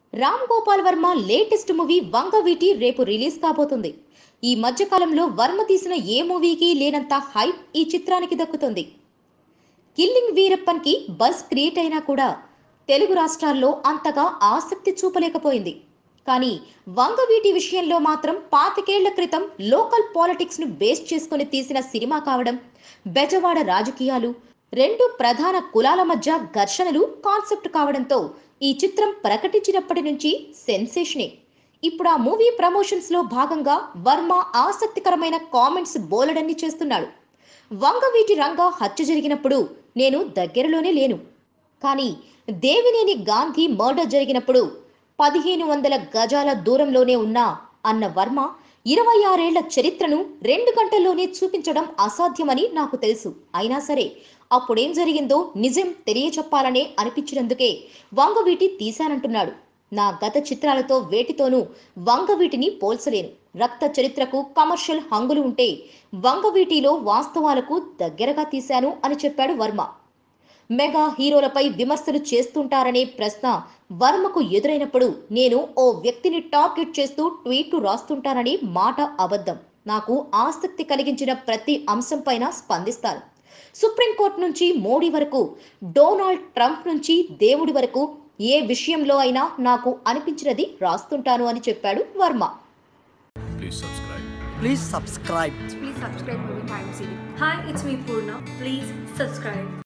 Ram Gopal Varma latest movie Vangaveeti రేపు release కాబోతుంది ఈ మధ్యకాలంలో వర్మ తీసిన ఏ మూవీకి లేనంత హైప్ ఈ చిత్రానికి దక్కుతుంది కిల్లింగ్ వీరప్పన్ కి బజ్ క్రియేట్ అయినా కూడా తెలుగు రాష్ట్రాల్లో అంతగా ఆసక్తి చూపలేకపోయింది కానీ వంగవీటి విషయంలో మాత్రం పాతికేళ్ల క్రితం లోకల్ పాలిటిక్స్ ను బేస్ చేసుకుని తీసిన సినిమా కావడం బెజవాడ రాజకీయాలు రెండు ప్రధాన కులాల మధ్య ఘర్షణలు కాన్సెప్ట్ కావడంతో ఈ చిత్రం ప్రకటించినప్పటి నుంచి సెన్సేషనే ఇప్పుడు ఆ మూవీ ప్రమోషన్స్ లో భాగంగా వర్మ ఆసక్తికరమైన కామెంట్స్ బోలెడన్ని చేస్తున్నాడు వంగవీటి రంగా హత్య జరిగినప్పుడు నేను దగ్గరలోనే లేను కానీ దేవినేని గాంధీ మర్డర్ జరిగినప్పుడు పదిహేను వందల గజాల దూరంలోనే ఉన్నా అన్న వర్మ ఇరవై ఆరేళ్ల చరిత్రను రెండు గంటల్లోనే చూపించడం అసాధ్యమని నాకు తెలుసు అయినా సరే అప్పుడేం జరిగిందో నిజం తెలియచెప్పాలనే అనిపించినందుకే వంగవీటి తీశానంటున్నాడు నా గత చిత్రాలతో వేటితోనూ వంగవీటిని పోల్చలేను రక్త చరిత్రకు కమర్షియల్ హంగులు ఉంటే వంగవీటిలో వాస్తవాలకు దగ్గరగా తీశాను అని చెప్పాడు వర్మ మెగా హీరోలపై విమర్శలు చేస్తుంటారనే ప్రశ్న వర్మకు ఎదురైనప్పుడు నేను ఓ వ్యక్తిని టార్గెట్ చేస్తూ ట్వీట్లు రాస్తుంటానని మాట అబద్ధం నాకు ఆసక్తి కలిగించిన ప్రతి అంశంపైన స్పందిస్తాను సుప్రీంకోర్టు నుంచి మోడీ వరకు డొనాల్డ్ ట్రంప్ నుంచి దేవుడి వరకు ఏ విషయంలో అయినా నాకు అనిపించినది రాస్తుంటాను అని చెప్పాడు Varma Please subscribe. Please subscribe. Please subscribe Movie Time Series. Hi, it's me Purna. Please subscribe.